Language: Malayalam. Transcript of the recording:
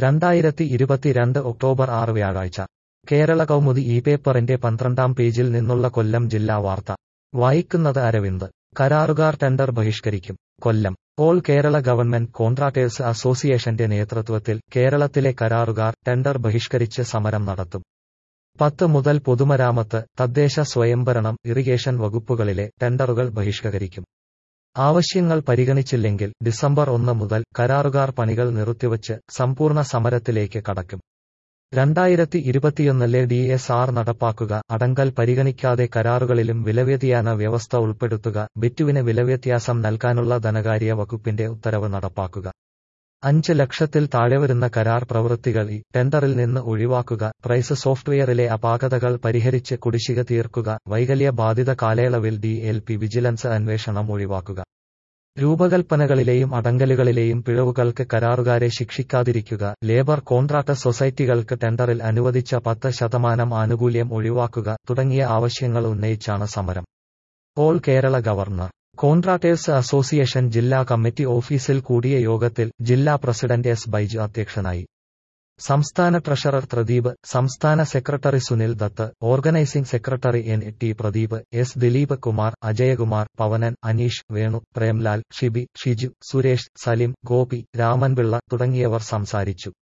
രണ്ടായിരത്തി ഇരുപത്തിരണ്ട് ഒക്ടോബർ ആറ് വ്യാഴാഴ്ച കേരള കൗമുദി ഈ പേപ്പറിന്റെ പന്ത്രണ്ടാം പേജിൽ നിന്നുള്ള കൊല്ലം ജില്ലാ വാർത്ത വായിക്കുന്നത് അരവിന്ദ് കരാറുകാർ ടെൻഡർ ബഹിഷ്കരിക്കും Kollam all Kerala government contractors അസോസിയേഷന്റെ നേതൃത്വത്തിൽ കേരളത്തിലെ കരാറുകാർ ടെൻഡർ ബഹിഷ്കരിച്ച് സമരം നടത്തും പത്ത് മുതൽ പൊതുമരാമത്ത് തദ്ദേശ സ്വയംഭരണം ഇറിഗേഷൻ വകുപ്പുകളിലെ ടെൻഡറുകൾ ബഹിഷ്കരിക്കും ആവശ്യങ്ങൾ പരിഗണിച്ചില്ലെങ്കിൽ ഡിസംബർ ഒന്ന് മുതൽ കരാറുകാർ പണികൾ നിർത്തിവച്ച് സമ്പൂർണ്ണ സമരത്തിലേക്ക് കടക്കും രണ്ടായിരത്തി ഇരുപത്തിയൊന്നിലെ ഡി എസ് ആർ നടപ്പാക്കുക അടങ്കൽ പരിഗണിക്കാതെ കരാറുകളിലും വിലവ്യതിയാന വ്യവസ്ഥ ഉൾപ്പെടുത്തുക ബിറ്റുവിന് വിലവ്യത്യാസം നൽകാനുള്ള ധനകാര്യ വകുപ്പിന്റെ ഉത്തരവ് നടപ്പാക്കുക അഞ്ച് ലക്ഷത്തിൽ താഴെ വരുന്ന കരാർ പ്രവൃത്തികൾ ഈ ടെൻഡറിൽ നിന്ന് ഒഴിവാക്കുക പ്രൈസ് സോഫ്റ്റ്വെയറിലെ അപാകതകൾ പരിഹരിച്ച് കുടിശ്ശിക തീർക്കുക വൈകല്യ ബാധിത കാലയളവിൽ ഡി എൽ പി വിജിലൻസ് അന്വേഷണം ഒഴിവാക്കുക രൂപകൽപ്പനകളിലെയും അടങ്കലുകളിലെയും പിഴവുകൾക്ക് കരാറുകാരെ ശിക്ഷിക്കാതിരിക്കുക ലേബർ കോൺട്രാക്ട് സൊസൈറ്റികൾക്ക് ടെൻഡറിൽ അനുവദിച്ച പത്ത് ശതമാനം ആനുകൂല്യം ഒഴിവാക്കുക തുടങ്ങിയ ആവശ്യങ്ങൾ ഉന്നയിച്ചാണ് സമരം all Kerala governor contractors association ജില്ലാ കമ്മിറ്റി ഓഫീസിൽ കൂടിയ യോഗത്തിൽ ജില്ലാ പ്രസിഡന്റ് എസ് ബൈജു അധ്യക്ഷനായി സംസ്ഥാന ട്രഷറർ പ്രദീപ് സംസ്ഥാന secretary Sunil Dutt organising secretary N T Pradeep S Dileep Kumar Ajayakumar Pavanan Aneesh Venu Premlal Shibi Shiju Suresh Salim Gopi Ramanpillai തുടങ്ങിയവർ സംസാരിച്ചു